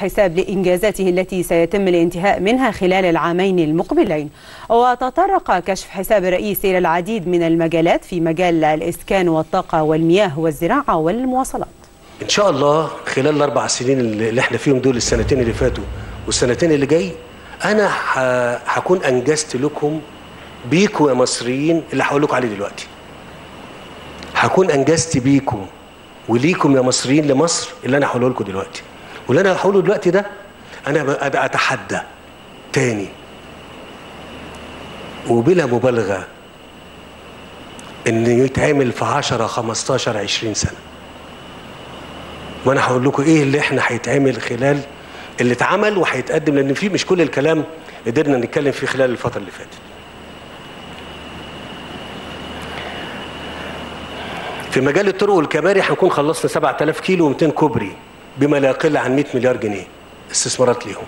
حساب لإنجازاته التي سيتم الانتهاء منها خلال العامين المقبلين وتطرق كشف حساب الرئيس إلى العديد من المجالات في مجال الإسكان والطاقة والمياه والزراعة والمواصلات ان شاء الله خلال الاربع سنين اللي احنا فيهم دول السنتين اللي فاتوا والسنتين اللي جاي انا ه- هكون انجزت لكم بيكم يا مصريين اللي هقول لكم عليه دلوقتي هكون انجزت بيكم وليكم يا مصريين لمصر اللي انا هقوله لكم دلوقتي واللي انا هقوله دلوقتي ده انا ب- أبقى اتحدى تاني وبلا مبالغه ان يتعمل في 10 15 20 سنه وانا هقول لكم ايه اللي احنا هيتعمل خلال اللي اتعمل وهيتقدم لان في مش كل الكلام قدرنا نتكلم فيه خلال الفتره اللي فاتت في مجال الطرق والكباري هنكون خلصنا 7000 كيلو و200 كوبري بما لا يقل عن 100 مليار جنيه استثمارات ليهم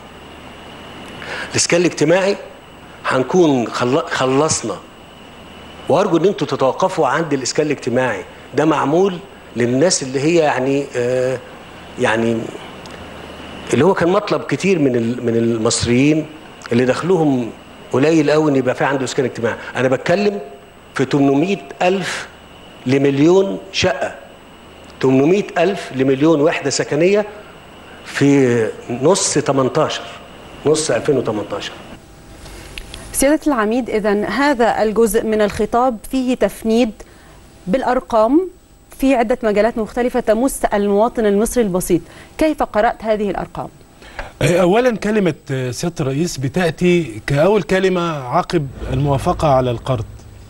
الاسكان الاجتماعي هنكون خل- خلصنا وارجو ان انتوا تتوقفوا عند الاسكان الاجتماعي ده معمول للناس اللي هي يعني آه يعني اللي هو كان مطلب كتير من ال- من المصريين اللي دخلهم قليل قوي ان يبقى في عنده اسكان اجتماعي انا بتكلم في 800 الف لمليون شقه 800 الف لمليون وحده سكنيه في نص 18 نص 2018 سيادة العميد إذا هذا الجزء من الخطاب فيه تفنيد بالأرقام في عدة مجالات مختلفة تمس المواطن المصري البسيط كيف قرأت هذه الأرقام؟ اولا كلمه سياده الرئيس بتاتي كاول كلمه عقب الموافقه على القرض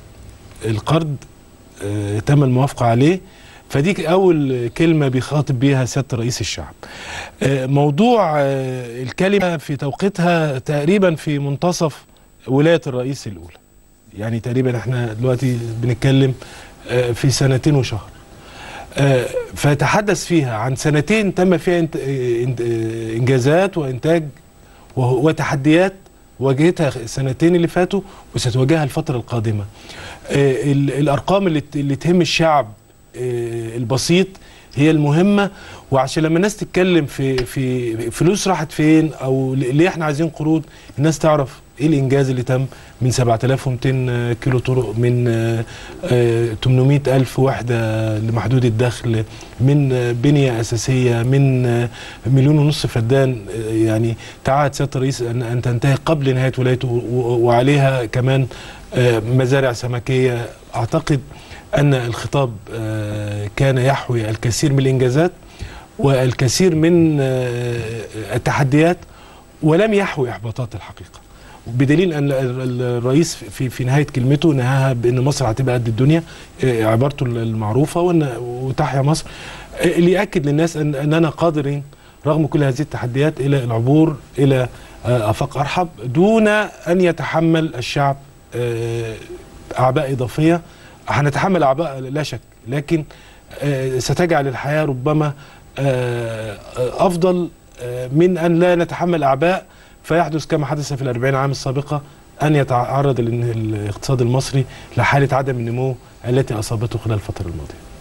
القرض آه، تم الموافقه عليه فدي اول كلمه بيخاطب بيها سياده رئيس الشعب آه، موضوع آه، الكلمه في توقيتها تقريبا في منتصف ولايه الرئيس الاولى يعني تقريبا احنا دلوقتي بنتكلم آه، في سنتين وشهر آه، فتحدث فيها عن سنتين تم فيها انت- آه، انت- آه، انجازات وانتاج وه- وتحديات واجهتها السنتين اللي فاتوا وستواجهها الفتره القادمه. آه، ال- الارقام اللي ت- اللي تهم الشعب آه، البسيط هي المهمه وعشان لما الناس تتكلم في في فلوس راحت فين او ل- ليه احنا عايزين قروض الناس تعرف ايه الانجاز اللي تم من 7200 كيلو طرق من آه، آه، 800 الف وحده لمحدود الدخل من آه، بنيه اساسيه من آه، مليون ونصف فدان آه، يعني تعهد سياده الرئيس ان ان تنتهي قبل نهايه ولايته و- و- وعليها كمان آه، مزارع سمكيه اعتقد ان الخطاب آه، كان يحوي الكثير من الانجازات والكثير من آه، التحديات ولم يحوي احباطات الحقيقه بدليل ان ال- ال- الرئيس في في نهايه كلمته نهاها بان مصر هتبقى قد الدنيا آه، عبارته المعروفه وان وتحيا مصر آه، اللي ياكد للناس ان اننا قادرين رغم كل هذه التحديات الى العبور الى آه، افاق ارحب دون ان يتحمل الشعب آه، اعباء اضافيه هنتحمل اعباء لا شك لكن آه، ستجعل الحياه ربما آه، آه، افضل آه، من ان لا نتحمل اعباء فيحدث كما حدث في الأربعين عام السابقة أن يتعرض ال- الاقتصاد المصري لحالة عدم النمو التي أصابته خلال الفترة الماضية